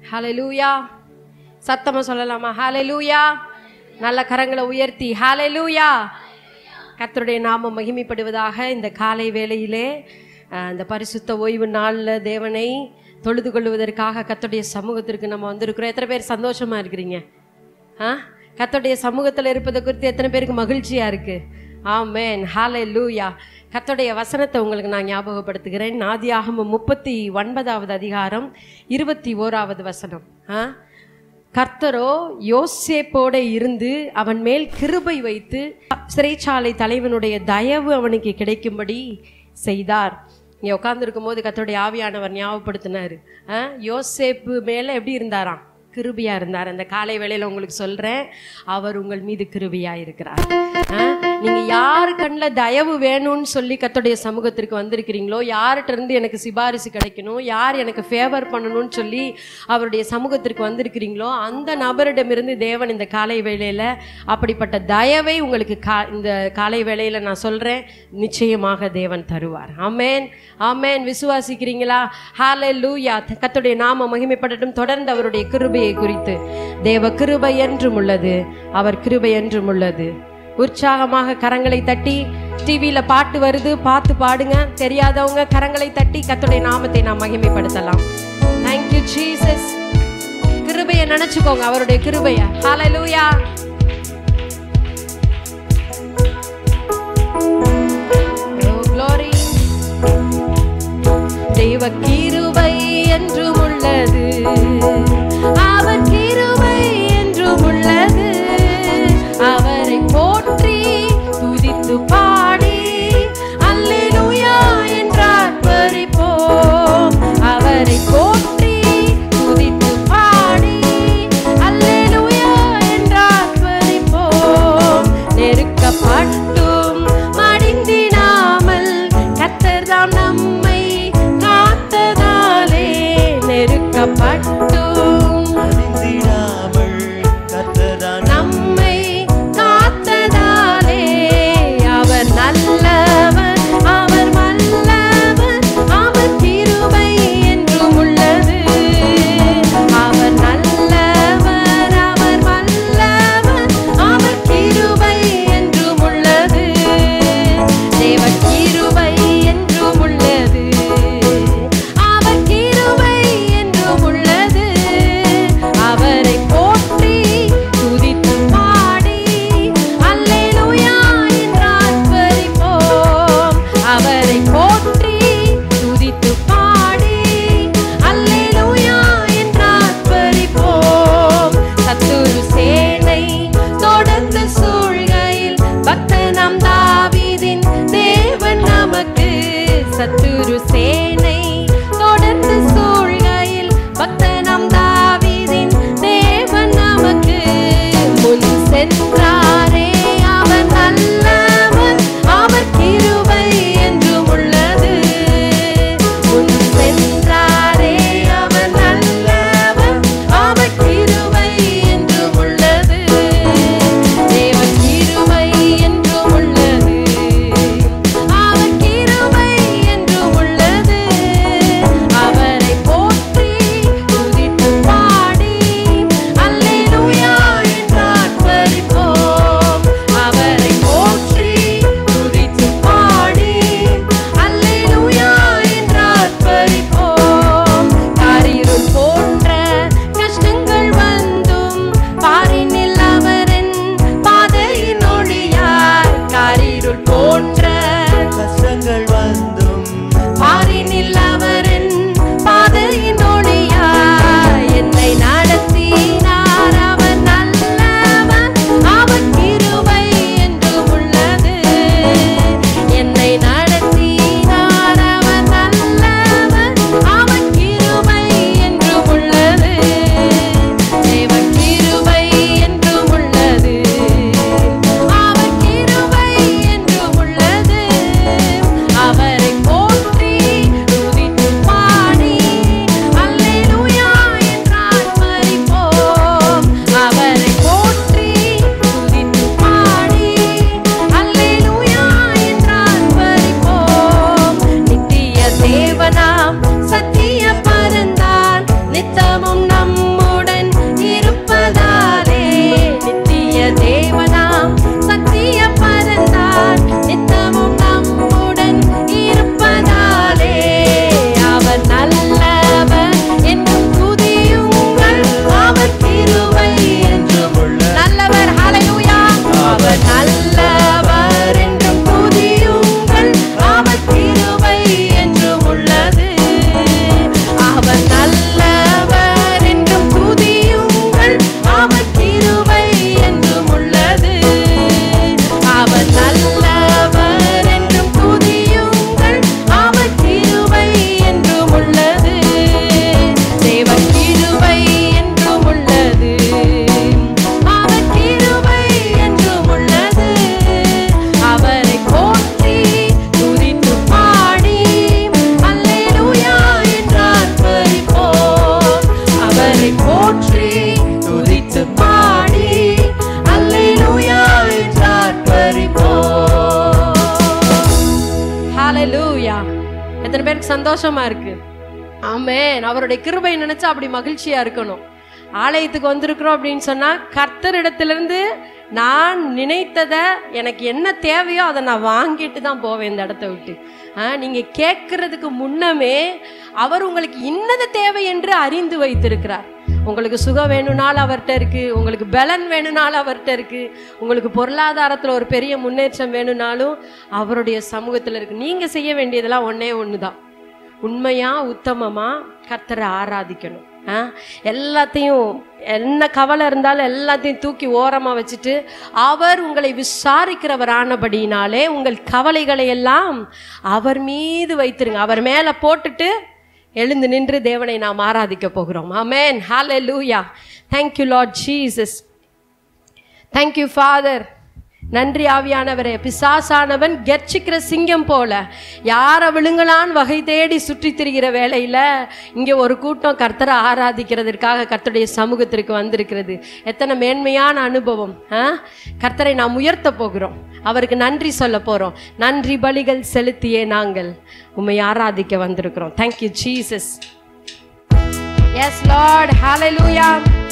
ஹalleluya சத்தமா சொல்லலாமா ஹalleluya நல்ல கரங்களை உயர்த்தி ஹalleluya கர்த்தருடைய நாமம் மகிமைப்படுவதாக இந்த காலை வேளையிலே அஹ், இந்த பரிசுத்த ஓய்வு நாளில் தேவனை தொழுது கொள்வதற்காக கர்த்தருடைய சமூகத்திற்கு நம்ம வந்திருக்கிறோம் எத்தனை பேர் சந்தோஷமா இருக்கிறீங்க ஆ கர்த்தருடைய சமூகத்தில் இருப்பதை குறித்து எத்தனை பேருக்கு மகிழ்ச்சியா இருக்கு ஆமென் ஹalleluya கர்த்தருடைய வசனத்தை உங்களுக்கு நான் ஞாபகப்படுத்துகிறேன் நாதியாகமம் முப்பத்தி ஒன்பதாவது அதிகாரம் இருபத்தி ஓராவது வசனம் ஆ கர்த்தரோ யோசேப்போட இருந்து அவன் மேல் கிருபை வைத்து சிறைச்சாலை தலைவனுடைய தயவு அவனுக்கு கிடைக்கும்படி செய்தார் இங்க உட்கார்ந்துருக்கும் போது கர்த்தருடைய ஆவியானவர் ஞாபகப்படுத்தினாரு ஆ, யோசேப்பு மேல எப்படி இருந்தாராம் கிருபியா இருந்தார் அந்த காலை வேளையில உங்களுக்கு சொல்றேன் அவர் உங்கள் மீது கிருபியா இருக்கிறார் ஆ, நீங்க யாரு கண்ணில் தயவு வேணும்னு சொல்லி கர்த்தருடைய சமூகத்திற்கு வந்திருக்கிறீங்களோ யார்கிட்ட இருந்து எனக்கு சிபாரிசு கிடைக்கணும் யார் எனக்கு ஃபேவர் பண்ணணும்னு சொல்லி அவருடைய சமூகத்திற்கு வந்திருக்கிறீங்களோ அந்த நபரிடமிருந்து தேவன் இந்த காலை வேளையில அப்படிப்பட்ட தயவை உங்களுக்கு கா இந்த காலை வேளையில நான் சொல்றேன் நிச்சயமாக தேவன் தருவார் ஆமென் ஆமென் விசுவாசிக்கிறீங்களா ஹாலே லூயா கர்த்தருடைய நாம மகிமைப்படட்டும் தொடர்ந்து அவருடைய கிருபையை குறித்து தேவ கிருபை என்றும் உள்ளது அவர் கிருபை என்றும் உள்ளது உற்சாகமாக கரங்களை தட்டி டிவியில பாட்டு வருது பார்த்து பாடுங்க தெரியாதவங்க கரங்களை தட்டி கர்த்தருடைய நாமத்தை நாம் மகிமைப்படுத்தலாம் தேங்க்யூ ஜீசஸ் கிருபையை நினைச்சுக்கோங்க அவருடைய கிருபைய ஹalleluya Oh, glory. தெய்வ கிருபை என்றும் உள்ளது அவர் கிருபை என்றும் உள்ளது அவரை போற்றி துதித்து பாடி அல்லேலூயா என்றார் பறிப்போம் அவரை போற்றி துதித்து பாடி அல்லேலூயா என்றார் பறிப்போம் நெருக்கப்பட்டும் மடிந்திடாமல் கத்தர்தாம் நம்மை காத்ததாலே சந்தோஷமா இருக்கு ஆமென் அவருடைய கிருபை நினைச்சா அப்படி மகிழ்ச்சியா இருக்கணும் ஆலயத்துக்கு வந்திருக்கிறோம் அப்படின்னு சொன்னா கர்த்தரிடத்திலிருந்து நான் நினைத்ததை எனக்கு என்ன தேவையோ அதை நான் வாங்கிட்டு தான் போவேன் இந்த இடத்த விட்டு ஆ, நீங்க கேட்கறதுக்கு முன்னமே அவர் உங்களுக்கு இன்னது தேவை என்று அறிந்து வைத்திருக்கிறார் உங்களுக்கு சுகம் வேணும்னாலும் அவர்கிட்ட இருக்கு உங்களுக்கு பலன் வேணும்னாலும் அவர்கிட்ட இருக்கு உங்களுக்கு பொருளாதாரத்துல ஒரு பெரிய முன்னேற்றம் வேணும்னாலும் அவருடைய சமூகத்துல இருக்கு நீங்க செய்ய வேண்டியதெல்லாம் ஒண்ணே ஒண்ணுதான் உண்மையா உத்தமமா கர்த்தரை ஆராதிக்கணும் ஆ? எல்லாத்தையும் என்ன கவலை இருந்தாலும் எல்லாத்தையும் தூக்கி ஓரமா வச்சுட்டு அவர் உங்களை விசாரிக்கிறவரானபடியினாலே உங்கள் கவலைகளை எல்லாம் அவர் மீது வைத்திருங்க அவர் மேல போட்டுட்டு எழுந்து நின்று தேவனை நாம் ஆராதிக்க போகிறோம் ஆமென் ஹalleluya thank you lord jesus thank you father நன்றி ஆவியானவரே பிசாசானவன் கெர்ச்சிக்கிற சிங்கம் போல யாரை விழுங்கலான் வகை தேடி சுற்றி திரிகிற வேளையில இங்க ஒரு கூட்டம் கர்த்தரை ஆராதிக்கிறதற்காக கர்த்தருடைய சமூகத்திற்கு வந்திருக்கிறது எத்தனை மேன்மையான அனுபவம் ஆ? கர்த்தரை நாம் உயர்த்த போகிறோம் அவருக்கு நன்றி சொல்ல போறோம் நன்றி பலிகள் செலுத்தியே நாங்கள் உம்மை ஆராதிக்க வந்திருக்கிறோம் thank you Jesus yes Lord hallelujah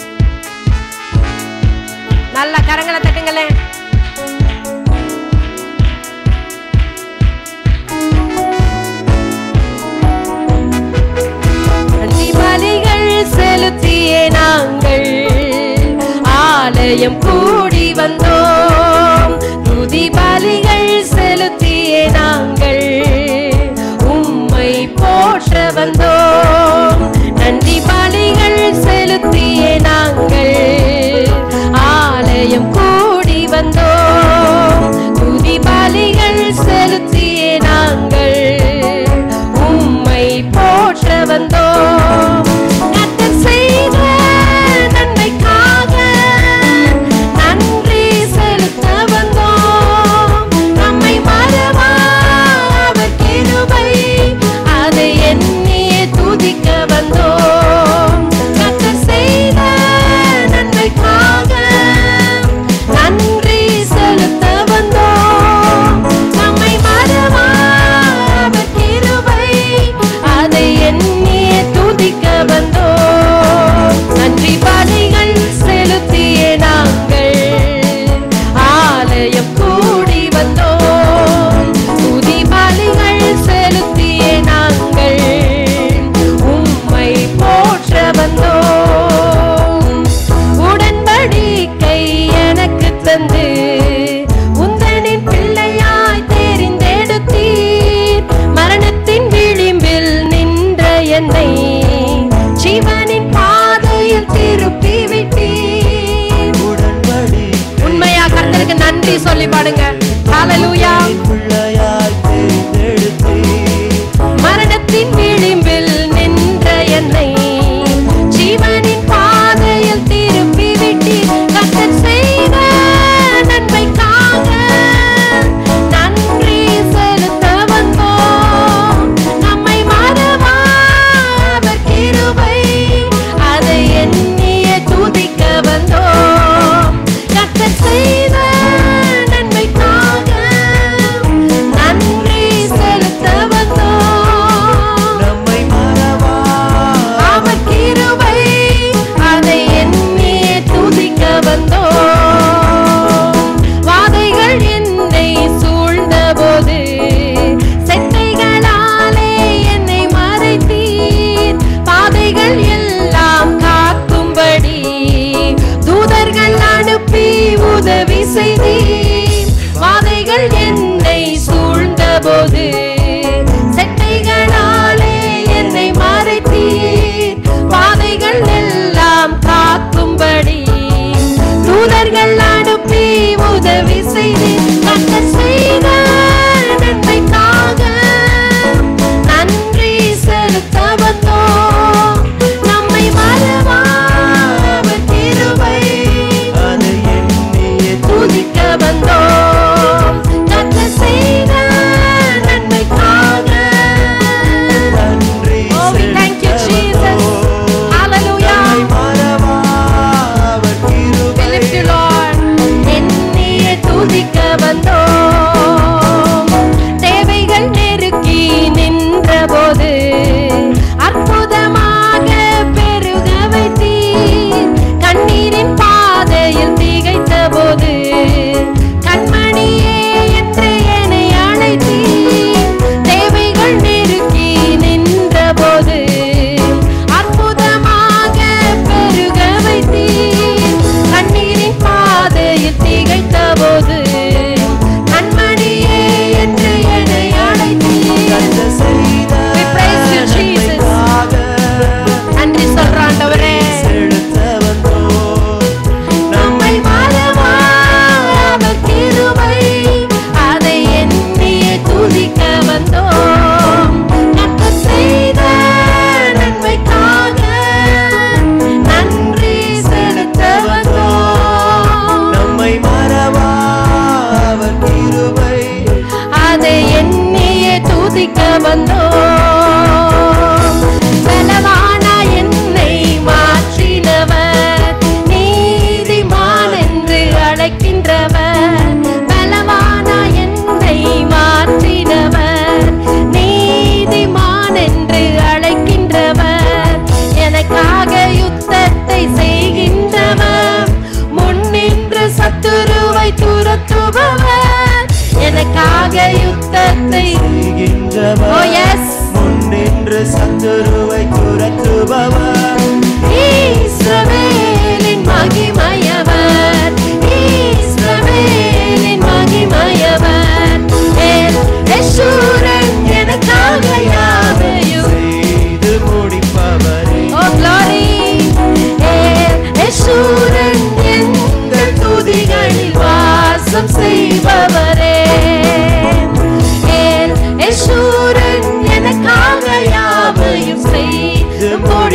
நல்ல கரங்களை தட்டுங்களேன் நன்றி பலிகள் செலுத்தியே நாங்கள் ஆலயம் கூடி வந்தோம் துதி பலிகள் செலுத்தியே நாங்கள் உம்மை போற்ற வந்தோம் நன்றி பலிகள் செலுத்தியே நாங்கள் ஆலயம் கூடி வந்தோம் துதி பலிகள் செலுத்தியே நாங்கள் உம்மை போற்ற வந்தோம் கர்த்தர் செய்த நன்மைக்காக நன்றி செலுத்த வந்தோம் நம்மை மறவா அவர் கிருபை அதை எண்ணியே துதிக்க வந்தோம் கர்த்தர் செய்த நன்மைக்காக நன்றி செலுத்த வந்தோம் நம்மை மறவா அவர் கிருபை அதை எண்ணியே துதிக்க வந்தோம் நன்றி பலிகள் செலுத்தியே நாங்கள் ஆலயம் கூடி வந்தோம் துதி பலிகள் செலுத்தியே நாங்கள் உம்மை போற்ற வந்தோம் உடன்படிக்கை எனக்கு தந்து உந்தனின் பிள்ளையாய் தெரிந்தெடுத்தீர் மரணத்தின் விளிம்பில் நின்ற என்னை ஜீவனின் பாதையில் திருப்பி விட்டீர் உண்மையா கர்த்தருக்கு நன்றி சொல்லி பாடுங்க ஹalleluya பிள்ளையாய் தேர்ந்தெடுத்தீர் மரணத்தின் விளிம்பில் நின்ற என்னை ஜீவனின் பாதையில் திருப்பி விட்டீர் கர்த்தர் செய்த நன்மைக்காக நன்றி செலுத்த வந்தோம் நம்மை மறவா அவர் கிருபை அதை எண்ணிய துதிக்க வந்தோம் கர்த்தர் செய்த நன்மைக்காக நன்றி செலுத்த வந்தோம் நம்மை மறவா அவர் கிருபை அதை எண்ணியே துதிக்க வந்தோம் வாதைகள் என்னை சூழ்ந்தபோது செட்டைகளாலே என்னை மறைத்தீர் பாதைகள் எல்லாம் காக்கும்படி தூதர்கள் அனுப்பி உதவி செய்தீர் வாதைகள் என்னை சூழ்ந்தபோது செட்டைகளாலே என்னை மறைத்தீர் பாதைகள் எல்லாம் காக்கும்படி தூதர்கள் அனுப்பி உதவி செய்தீர் கர்த்தர் செய்த நன்மைக்காக நன்றி செலுத்த வந்தோம் நம்மை மறவா அவர் கிருபை அதை எண்ணிய துதிக்க வந்தோம் கர்த்தர் செய்த நன்மைக்காக நன்றி Oh, we thank you, Jesus. Hallelujah. நம்மை மறவா அவர் We கிருபை lift you, Lord. எண்ணிய துதிக்க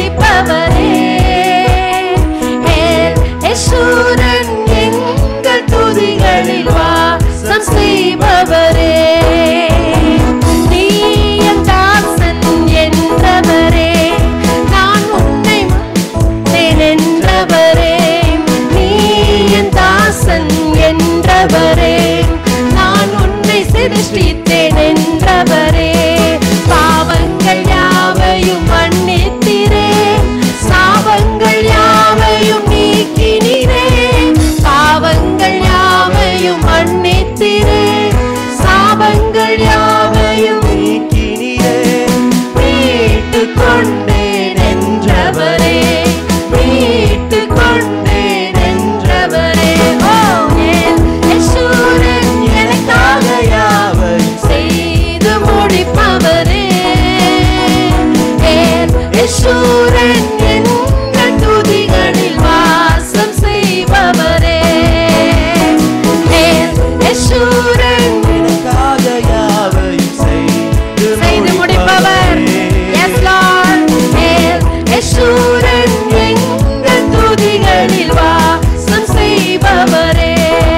முடிப்பவரே ஏல் யசூரன் எங்கள் துதிகளில் வாசம் செய்பவரே நீ என் தாசன் என்றவரே நான் உன்னை மறந்தேன் என்றவரே நீ என் தாசன் என்றவரே நான் உன்னை சிருஷ்டித்தேன் என்றவரே பாவங்கள் யாவையும் மன்னித்திரே சாபங்கள் யாவையும் நீக்கினீரே பாவங்கள் யாவையும் மன்னித்திரே சாபங்கள் யாவையும் நீக்கினீரே மீட்டு கொண்டேன் என்றவரே மீட்டு கொண்டேன் என்றவரே ஓ ஏன் யசூரன் எனக்காக யாவையும் செய்து முடிப்பவரே ஏன் யசூரன் எங்கள் துதிகளில் வாசம் செய்பவரே ஏன் யசூரன் எனக்காக யாவையும் செய்து செய்து முடிப்பவர் எஸ் லார்ட் ஏல் யசூரன் எங்கள் துதிகளில் வாசம் செய்பவரே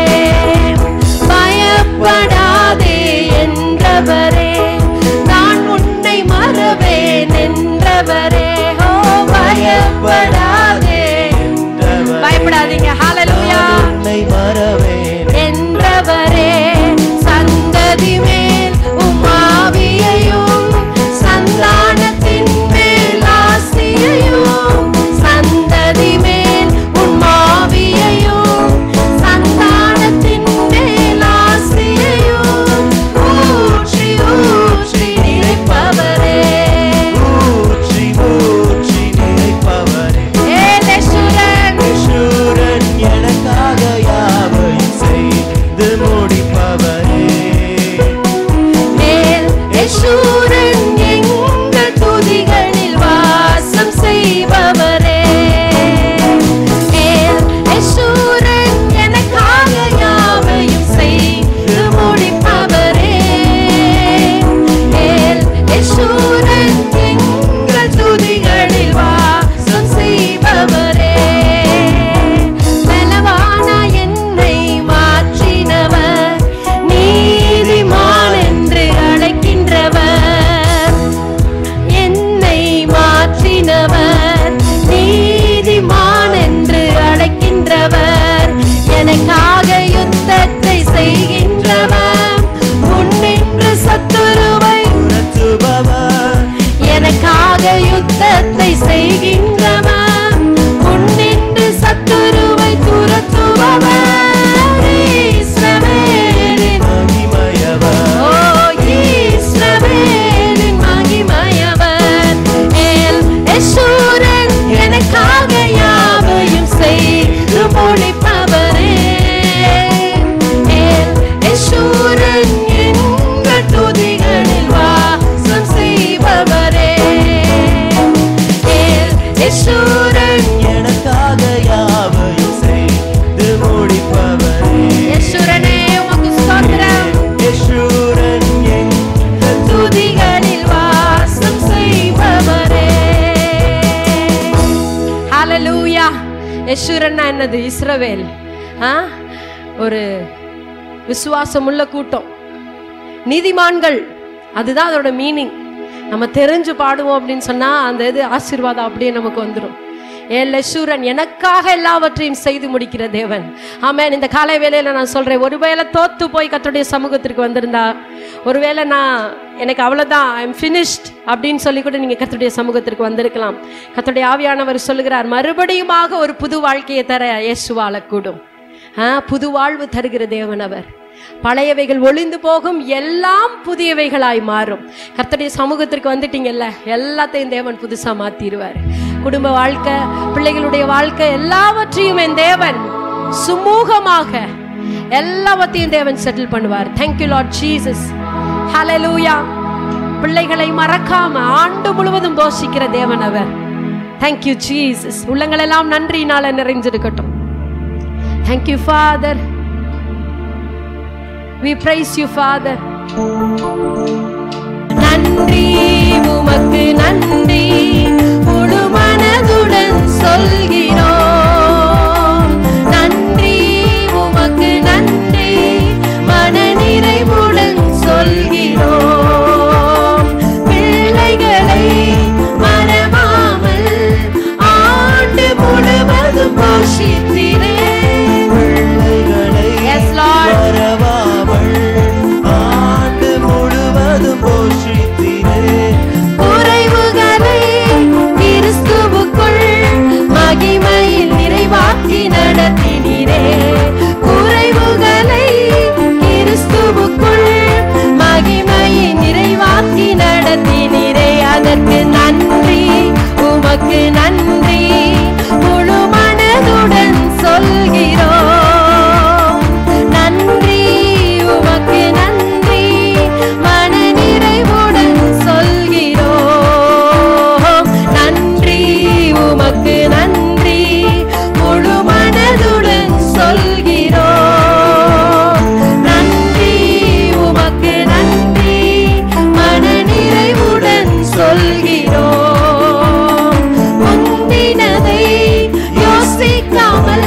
பயப்படாதே என்றவரே நான் உன்னை மறவேன் என்றவரே ஓ பயப்படாதே பயப்படாதீங்க ஹalleluya உன்னை மறவேன் என்றவரே சந்ததி மேல் உமாவியையும் சந்தானத்தின் மேல் ஆசியையும் சந்ததி மேல் உமாவியையும் சந்தானத்தின் மேல் ஆசியையும் ஊற்றி ஊற்றி நினைப்பவரே ஊற்றி ஊற்றி நினைப்பவரே ஏலேசுரன் யசூரன் எனக்காக யாவையும் செய்து முடிப்பவரே மேல் யசூரன் எங்கள் துதிகளில் வாசம் செய்பவரே மேல் யசூரன் எனக்காக யாவையும் செய்து முடிப்பவரே மேல் யசூரன் எங்கள் துதிகளில் வாசம் செய்பவரே பலவான என்னை மாற்றினவர் நீதிமான் என்று அழைக்கின்றவர் என்னை மாற்றினவர் நீதிமான் என்று அழைக்கின்றவர் எனக்காக யுத்தத்தை செய்கின்றவர் முன்னின்று சத்துருவை உணர்த்துபவர் எனக்காக யுத்தத்தை செய்கின்றவர் முன்னின்று சத்துருவை துரத்துபவர் இஸ்ரவேலின் மகிமையவர் ஓ இஸ்ரவேலின் மகிமையவர் ஏல் யசூரன் எனக்காக யாவையும் செய்து முடிப்பவரே ஏல் யசூரன் எங்கள் துதிகளில் வாசம் செய்பவரே ஏல் யசூரன் எனக்காக யாவையும் செய்து முடிப்பவரே யசூரனே உமக்கு ஸ்தோத்திரம் யசூரன் எங்கள் துதிகளில் வாசம் செய்பவரே ஹalleluya யசூரன்னா என்னது இஸ்ரவேல் ஆ ஒரு விசுவாசமுள்ள கூட்டம் நீதிமான்கள் அதுதான் அதோட மீனிங் நம்ம தெரிஞ்சு பாடுவோம் அப்படின்னு சொன்னா அந்த இது ஆசீர்வாதம் அப்படியே நமக்கு வந்துடும் ஏல் யசூரன் எனக்காக எல்லாவற்றையும் செய்து முடிக்கிற தேவன் ஆமென் இந்த காலை வேளையில நான் சொல்றேன் ஒருவேளை தோத்து போய் கர்த்தருடைய சமூகத்திற்கு வந்திருந்தா ஒருவேளை நான் எனக்கு அவ்வளவுதான் ஐ எம் finished அப்படின்னு சொல்லி கூட நீங்க கர்த்தருடைய சமூகத்திற்கு வந்திருக்கலாம் கர்த்தருடைய ஆவியானவர் சொல்லுகிறார் மறுபடியுமாக ஒரு புது வாழ்க்கையை தர இயேசுவால கூடும் ஆ, புது வாழ்வு தருகிற தேவன் அவர் பழையவைகள் ஒளிந்து போகும் எல்லாம் புதியவைகளாய் மாறும் கர்த்தருடைய சமூகத்திற்கு வந்துட்டீங்கல்ல எல்லாத்தையும் தேவன் புதுசா மாத்திடுவார் குடும்ப வாழ்க்கை பிள்ளைகளுடைய வாழ்க்கை எல்லாவற்றையும் என் தேவன் சுமூகமாக எல்லாவற்றையும் தேவன் செட்டில் பண்ணுவார் தேங்க்யூ லார்ட் ஜீசஸ் ஹalleluya பிள்ளைகளை மறக்காம ஆண்டு முழுவதும் போஷிக்கிற தேவன் அவர் தேங்க்யூ ஜீசஸ் உள்ளங்கள் எல்லாம் நன்றினால நிறைஞ்சிருக்கட்டும் thank you Father we praise you father நன்றி உமக்கு நன்றி முழு மனதார உமக்கு நன்றி முழு மனதுடன் சொல்கிறோம் நன்றி உமக்கு நன்றி மன நிறைவுடன் சொல்கிறோம் நன்றி உமக்கு நன்றி முழு மனதுடன் சொல்கிறோம் நன்றி உமக்கு நன்றி மன நிறைவுடன் சொல்கிறோம் முந்தினதை யோசிக்காமல்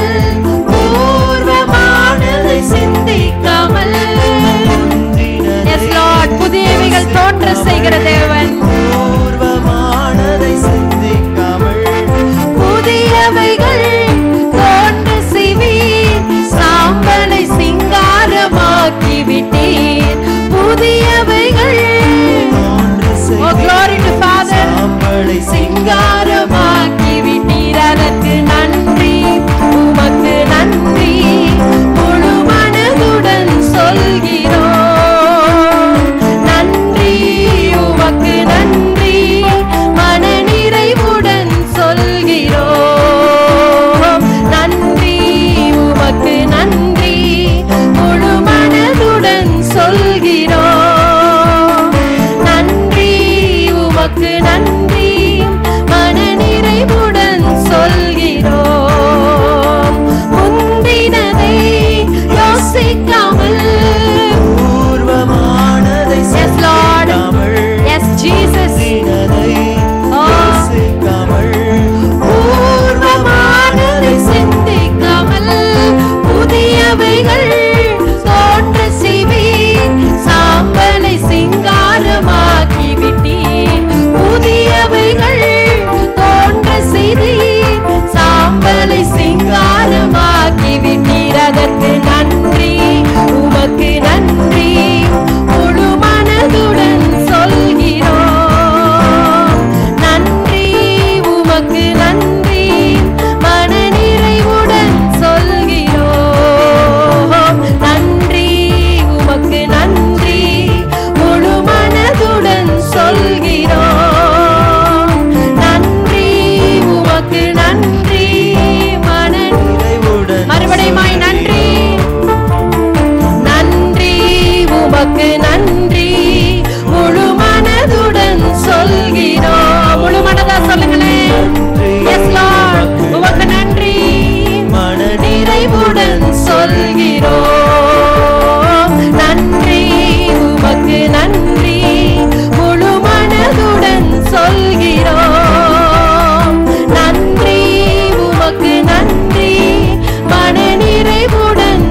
பூர்வமானதை சிந்திக்காமல் எஸ் லார்ட் புதியவைகள் தோன்ற செய்கிற தேவன் பூர்வமானதை சிந்திக்காமல் புதியவைகள் தோன்ற செய்வீர் சாம்பலை சிங்காரமாக்கி விட்டீர் புதியவைகள் தோன்று Oh, glory to Father. சாம்பலை சிங்காரமாக்கி விட்டீர் அதற்கு நன்றி உமக்கு நன்றி முழு மனதுடன் சொல்கிறோம் நன்றி உமக்கு நன்றி மன நிறைவுடன் சொல்கிறோம் நன்றி உமக்கு நன்றி முழு மனதுடன் சொல்கிறோம் நன்றி உமக்கு நன்றி மன நிறைவுடன் சொல்கிறோம் முந்தினதை யோசிக்காமல் பூர்வமானதை Yes, Lord. சிந்திக்காமல் எஸ் ஜீசஸ் முந்தினதை Oh. யோசிக்காமல் பூர்வமானதை சிந்திக்காமல் புதியவைகள் தோன்ற செய்வீர் சாம்பலை சிங்காரமாக்கி விட்டீர் புதியவைகள் தோன்ற செய்தீர் சாம்பலை சிங்காரமாக்கி விட்டீர் அதற்கு நன்றி உமக்கு நன்றி முழு மனதுடன் சொல்கிறோம் நன்றி உமக்கு நன்றி மன நிறைவுடன் சொல்கிறோம் நன்றி உமக்கு நன்றி முழு மனதுடன் சொல்கிறோம் நன்றி உமக்கு நன்றி மன நிறைவுடன் மறுபடியுமாய் நன்றி நன்றி உமக்கு நன்றி முழு மனதுடன் சொல்கிறோம் முழு மனதா சொல்லுங்களேன் எஸ் லார்ட் உமக்கு நன்றி மன நிறைவுடன் சொல்கிறோம் நன்றி உமக்கு நன்றி முழு மனதுடன் சொல்கிறோம் நன்றி உமக்கு நன்றி மன நிறைவுடன்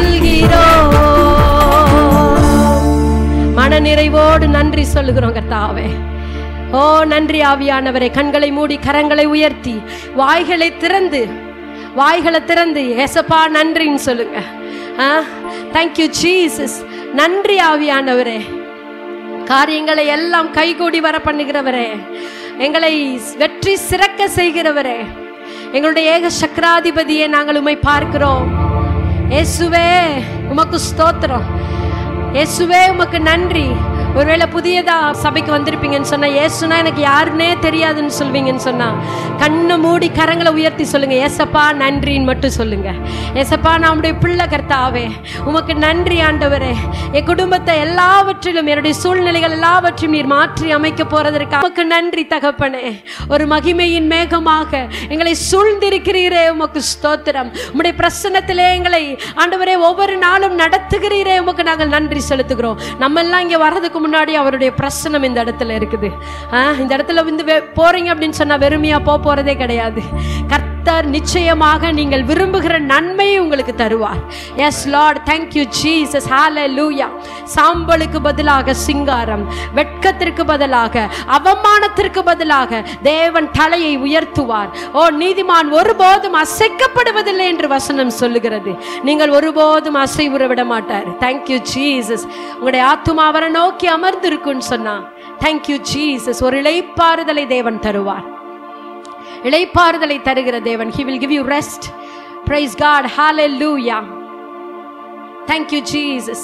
சொல்கிறோம் மன நிறைவோடு நன்றி சொல்லுகிறோம் கர்த்தாவே ஓ நன்றி ஆவியானவரே கண்களை மூடி கரங்களை உயர்த்தி வாய்களை திறந்து வாய்களை திறந்து ஏசப்பா நன்றின்னு சொல்லுங்க தேங்க்யூ ஜீசஸ் நன்றி ஆவியானவரே காரியங்களை எல்லாம் கைகூடி வர பண்ணுகிறவரே எங்களை வெற்றி சிறக்க செய்கிறவரே எங்களுடைய ஏக சக்கராதிபதியை நாங்கள் உம்மை பார்க்கிறோம் இயேசுவே உமக்கு ஸ்தோத்திரம் இயேசுவே உமக்கு நன்றி ஒருவேளை புதியதா சபைக்கு வந்திருப்பீங்கன்னு சொன்னா ஏசுனா எனக்கு யாருன்னே தெரியாதுன்னு சொல்வீங்கன்னு சொன்னா கண்ணை மூடி கரங்களை உயர்த்தி சொல்லுங்க ஏசப்பா நன்றின்னு மட்டும் சொல்லுங்க ஏசப்பா நான் உடைய பிள்ளை கர்த்தாவே உமக்கு நன்றி ஆண்டவரே என் குடும்பத்தை எல்லாவற்றிலும் என்னுடைய சூழ்நிலைகள் எல்லாவற்றையும் நீர் மாற்றி அமைக்க போறதற்கு உமக்கு நன்றி தகப்பனே ஒரு மகிமையின் மேகமாக எங்களை சூழ்ந்திருக்கிறீரே உமக்கு ஸ்தோத்திரம் உம்முடைய பிரசன்னத்திலே எங்களை ஆண்டவரே ஒவ்வொரு நாளும் நடத்துகிறீரே உமக்கு நாங்கள் நன்றி செலுத்துகிறோம் நம்ம எல்லாம் இங்க வர்றதுக்கு முன்னாடி அவருடைய பிரசனம் இந்த இடத்துல இருக்குது ஆ, இந்த இடத்துல வந்து வெ- போறீங்க அப்படின்னு சொன்னா வெறுமையா போக போறதே கிடையாது கர்த்தர் நிச்சயமாக நீங்கள் விரும்புகிற நன்மையை உங்களுக்கு தருவார் yes Lord thank you Jesus hallelujah சாம்பலுக்கு பதிலாக சிங்காரம் வெட்கத்திற்கு பதிலாக அவமானத்திற்கு பதிலாக தேவன் தலையை உயர்த்துவார் ஓ நீதிமான் ஒருபோதும் அசைக்கப்படுவதில்லை என்று வசனம் சொல்லுகிறது நீங்கள் ஒருபோதும் அசைவுற விட மாட்டார் தேங்க்யூ ஜீசஸ் உங்களுடைய ஆத்துமா அவரை நோக்கி அமர்ந்திருக்குன்னு சொன்னா தேங்க்யூ ஜீசஸ் ஒரு இளைப்பாறுதலை தேவன் தருவார் இளைப்பாறுதலை தருகிற தேவன் he will give you rest praise god hallelujah thank you jesus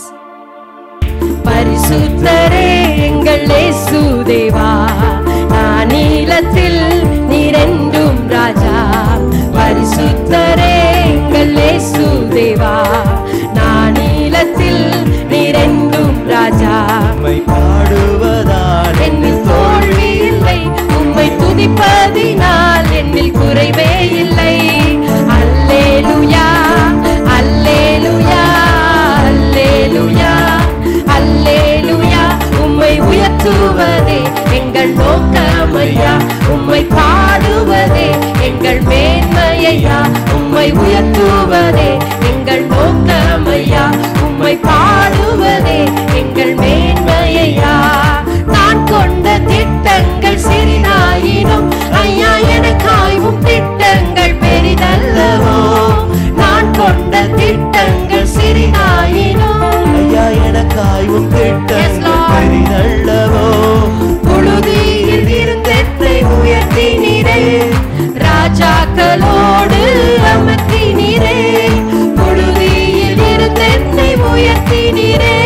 பரிசுத்தரே எங்கள் இயேசு தேவா நான் நீலத்தில் நீரென்றும் ராஜா பரிசுத்தரே எங்கள் இயேசு தேவா நான் நீலத்தில் நீரென்றும் ராஜா உம்மை பாடுவதால் என்னில் தோல்வி இல்லை உம்மை துதிப்பதினால் என்னில் குறைவே இல்லை அல்லேலுயா அல்லேலுயா அல்லேலுயா அல்லேலுயா உம்மை உயர்த்துவதே எங்கள் நோக்கமையா உம்மை பாடுவதே எங்கள் மேன்மையா உம்மை உயர்த்துவதே எங்கள் நோக்கமையா உம்மை பாடுவதே எங்கள் மேன்மையா நான் கொண்ட திட்டங்கள் சிறிதாயினும் ஐயா எனக்காயும் திட்டங்கள் பெரிதல்லவோ நான் கொண்ட திட்டங்கள் சிறிதாயினும் ஐயா எனக்காயும் திட்டங்கள் Lord. பெரிதல்லவோ புழுதியில் இருந்தென்னை உயர்த்தினீரே ராஜாக்களோடு அமர்த்தினீரே புழுதியில் இருந்தென்னை உயர்த்தினீரே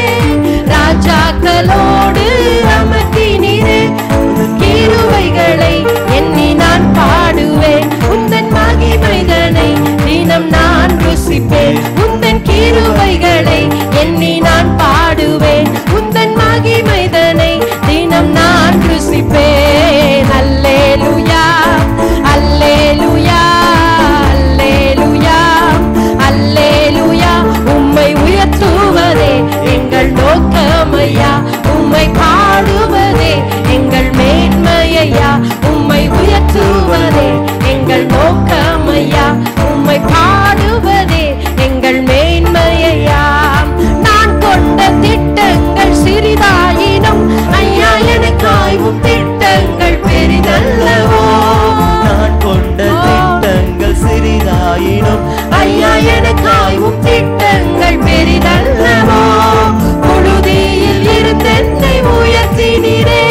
ராஜாக்களோடு அமர்த்தினீரே கிருபைகளை எண்ணி நான் பாடுவேன் உந்தன் மகிமைதனை தினம் நான் ருசிப்பேன் உந்தன் கிருபைகளை எண்ணி நான் பாடுவேன் உந்தன் மகிமைதனை தினம் நான் ருசிப்பேன் அல்லேலுயா அல்லேலுயா அல்லேலுயா அல்லேலுயா உம்மை உயர்த்துவதே எங்கள் நோக்கமையா உம்மை பாடுவதே எங்கள் மேன்மையா உம்மை உயர்த்துவதே எங்கள் நோக்கமையா உம்மை பாடுவதே எங்கள் மேன்மையா நான் கொண்ட திட்டங்கள் சிறிதாயினும் ஐயா எனக்காயும் திட்டங்கள் பெரிதல்லவோ நான் கொண்ட திட்டங்கள் சிறிதாயினும் ஐயா எனக்காயும் திட்டங்கள் பெரிதல்லவோ புழுதியில் இருந்தென்னை உயர்த்தினீரே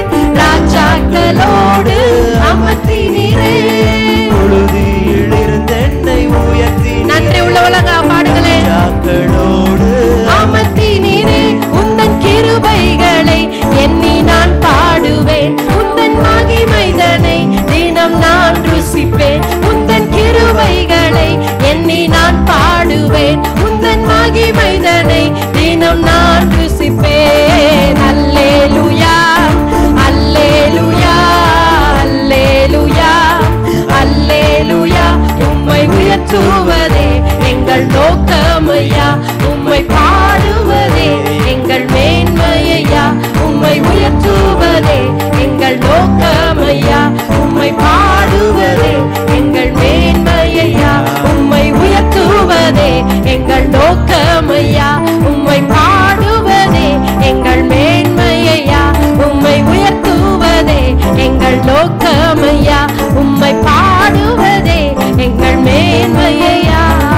ராஜாக்களோடு அமர்த்தினீரே புழுதியில் இருந்தென்னை உயர்த்தி நன்றி உள்ளவளங்க பாடுங்களேன் ராக்களோடு அமர்த்தினீரே உந்தன் கிருபைகளை எண்ணி நான் பாடுவேன் உந்தன் மகிமைதனை தினம் நான் ருசிப்பேன் உந்தன் கிருபைகளை எண்ணி நான் பாடுவேன் உந்தன் மகிமைதனை தினம் நான் ருசிப்பேன் அல்லேலுயா அல்லேலுயா அல்லேலுயா அல்லேலுயா உம்மை உயர்த்துவதே எங்கள் நோக்கமையா உம்மை பாடுவதே எங்கள் மேன்மையா உம்மை உயர்த்துவதே எங்கள் நோக்கமையா உம்மை பாடுவதே எங்கள் மேன்மையா உம்மை உயர்த்துவதே எங்கள் நோக்கமையா உம்மை பாடுவதே எங்கள் மேன்மையா உம்மை உயர்த்துவதே எங்கள் நோக்கமையா உம்மை பாடுவதே எங்கள் மேன்மையா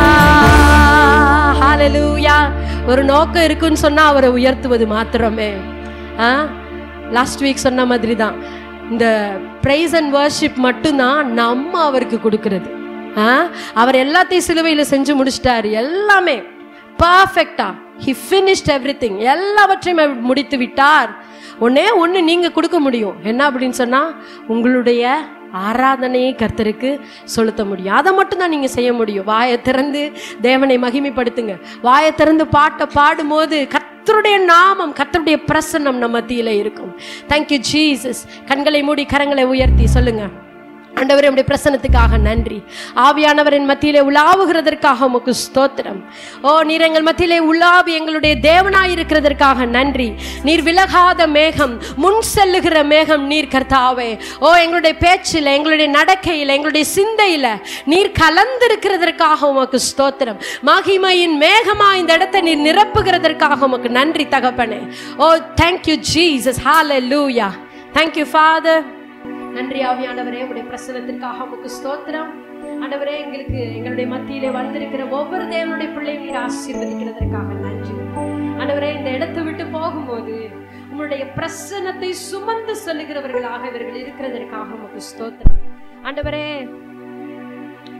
ஹalleluya ஒரு நோக்கம் இருக்குன்னு சொன்னா அவரை உயர்த்துவது மாத்திரமே ஆ லாஸ்ட் வீக் சொன்ன மாதிரி தான் இந்த ப்ரைஸ் அண்ட் வர்ஷிப் மட்டும்தான் நம்ம அவருக்கு கொடுக்கிறது ஆ அவர் எல்லாத்தையும் சிலுவையில் செஞ்சு முடிச்சிட்டாரு எல்லாமே பர்ஃபெக்டா ஹி ஃபினிஷ்ட் எவ்ரி திங் எல்லாவற்றையும் அவர் முடித்து விட்டார் ஒன்னே ஒன்று நீங்கள் கொடுக்க முடியும் என்ன அப்படின்னு சொன்னால் உங்களுடைய ஆராதனையை கர்த்தருக்கு செலுத்த முடியும் அதை மட்டும் தான் நீங்கள் செய்ய முடியும் வாயை திறந்து தேவனை மகிமைப்படுத்துங்க வாயை திறந்து பாட்டை பாடும்போது கர்த்தருடைய நாமம் கர்த்தருடைய பிரசன்னம் நம்ம மத்தியில இருக்கும் தேங்க்யூ ஜீசஸ் கண்களை மூடி கரங்களை உயர்த்தி சொல்லுங்க ஆண்டவரே உடைய பிரசனத்துக்காக நன்றி ஆவியானவரின் மத்தியிலே உலாவுகிறதற்காக உமக்கு ஸ்தோத்திரம் ஓ நீர் எங்கள் மத்தியிலே உலாவி எங்களுடைய தேவனாய் இருக்கிறதற்காக நன்றி நீர் விலகாத மேகம் முன் செல்லுகிற மேகம் நீர் கர்த்தாவே ஓ எங்களுடைய பேச்சில் எங்களுடைய நடக்கையில் எங்களுடைய சிந்தையில் நீர் கலந்திருக்கிறதற்காக உமக்கு ஸ்தோத்திரம் மகிமையின் மேகமா இந்த இடத்தை நீர் நிரப்புகிறதற்காக உமக்கு நன்றி தகப்பனே oh thank you Jesus hallelujah thank you Father நன்றி ஆவியானவரே உடைய பிரசனத்திற்காக உமக்கு ஸ்தோத்திரம் ஆண்டவரே எங்களுக்கு எங்களுடைய மத்தியிலே வந்திருக்கிற ஒவ்வொரு தேவனுடைய பிள்ளையும் நீர் ஆசீர்வதிக்கிறதற்காக நன்றி ஆண்டவரே இந்த இடத்தை விட்டு போகும்போது உங்களுடைய பிரசனத்தை சுமந்து செல்லுகிறவர்களாக இவர்கள் இருக்கிறதற்காக உமக்கு ஸ்தோத்திரம் ஆண்டவரே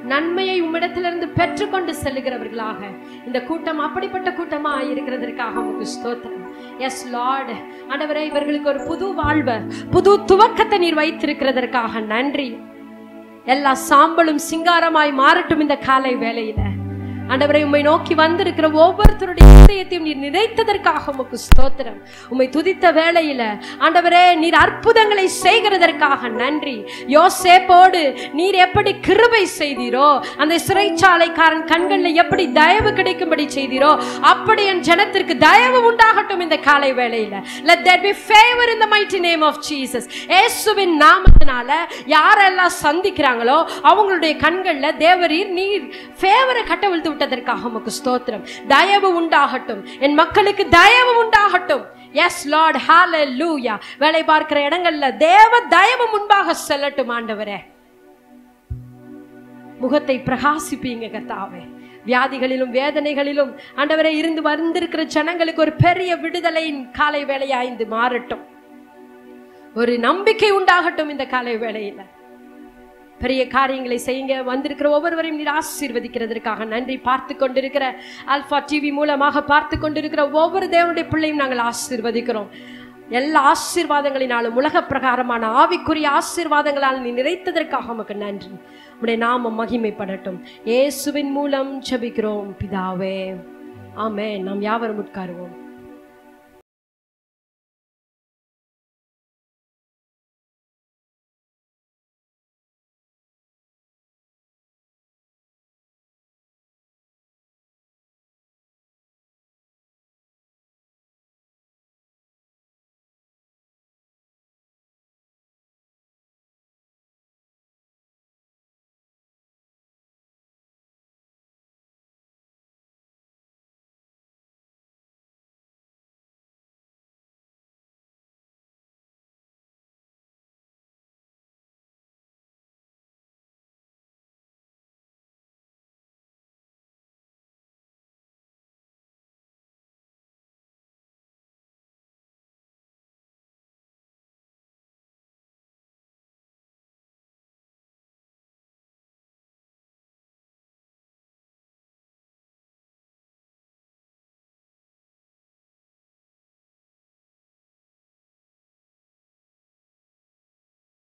நன்மையை உம்மிடத்திலிருந்து பெற்றுக்கொண்டு செல்லுகிறவர்களாக இந்த கூட்டம் அப்படிப்பட்ட கூட்டமா இருக்கிறதற்காக உமக்கு ஸ்தோத்திரம் எஸ் லார்ட் ஆண்டவரே இவர்களுக்கு ஒரு புது வாழ்வை புது துவக்கத்தை நீர் வைத்திருக்கிறதற்காக நன்றி எல்லா சாம்பலும் சிங்காரமாய் மாறட்டும் இந்த காலை வேளையில ஆண்டவரை உம்மை நோக்கி வந்திருக்கிற ஒவ்வொருத்தருடைய இதயத்தையும் நீர் நிறைத்ததற்காக உமக்கு ஸ்தோத்திரம் உம்மை துதித்த வேளையில ஆண்டவரே நீர் அற்புதங்களை செய்கிறதற்காக நன்றி யோசேப்போடு நீர் எப்படி கிருபை செய்தீரோ அந்த சிறைச்சாலைக்காரன் கண்களில் எப்படி தயவு கிடைக்கும்படி செய்தீரோ அப்படி என் ஜனத்திற்கு தயவு உண்டாகட்டும் இந்த காலை வேளையில let there be favor in the mighty name of Jesus இயேசுவின் நாமத்தினால யாரெல்லாம் சந்திக்கிறாங்களோ அவங்களுடைய கண்கள்ல தேவரீர் நீர் ஃபேவரை கட்டவிழ்த்து விட்டதற்காக உமக்கு ஸ்தோத்திரம் தயவு உண்டாகட்டும் என் மக்களுக்கு தயவு உண்டாகட்டும் எஸ் லார்ட் ஹalleluya வேலை பார்க்கிற இடங்கள்ல தேவ தயவு முன்பாக செல்லட்டும் ஆண்டவரே முகத்தை பிரகாசிப்பீங்க கர்த்தாவே வியாதிகளிலும் வேதனைகளிலும் ஆண்டவரே இருந்து வந்திருக்கிற ஜனங்களுக்கு ஒரு பெரிய விடுதலையின் காலை வேளையாய்ந்து மாறட்டும் ஒரு நம்பிக்கை உண்டாகட்டும் இந்த காலை வேளையில பெரிய காரியங்களை செய்யுங்க வந்திருக்கிற ஒவ்வொருவரையும் நீர் ஆசீர்வதிக்கிறதற்காக நன்றி பார்த்து கொண்டிருக்கிற ஆல்பா டிவி மூலமாக பார்த்து கொண்டிருக்கிற ஒவ்வொரு தேவனுடைய பிள்ளையும் நாங்கள் ஆசீர்வதிக்கிறோம் எல்லா ஆசீர்வாதங்களினாலும் உலக பிரகாரமான ஆவிக்குரிய ஆசீர்வாதங்களால் நீ நிறைத்ததற்காக உமக்கு நன்றி உடைய நாமம் மகிமைப்படட்டும் இயேசுவின் மூலம் ஜெபிக்கிறோம் பிதாவே ஆமென் நாம் யாவரும் உட்காருவோம்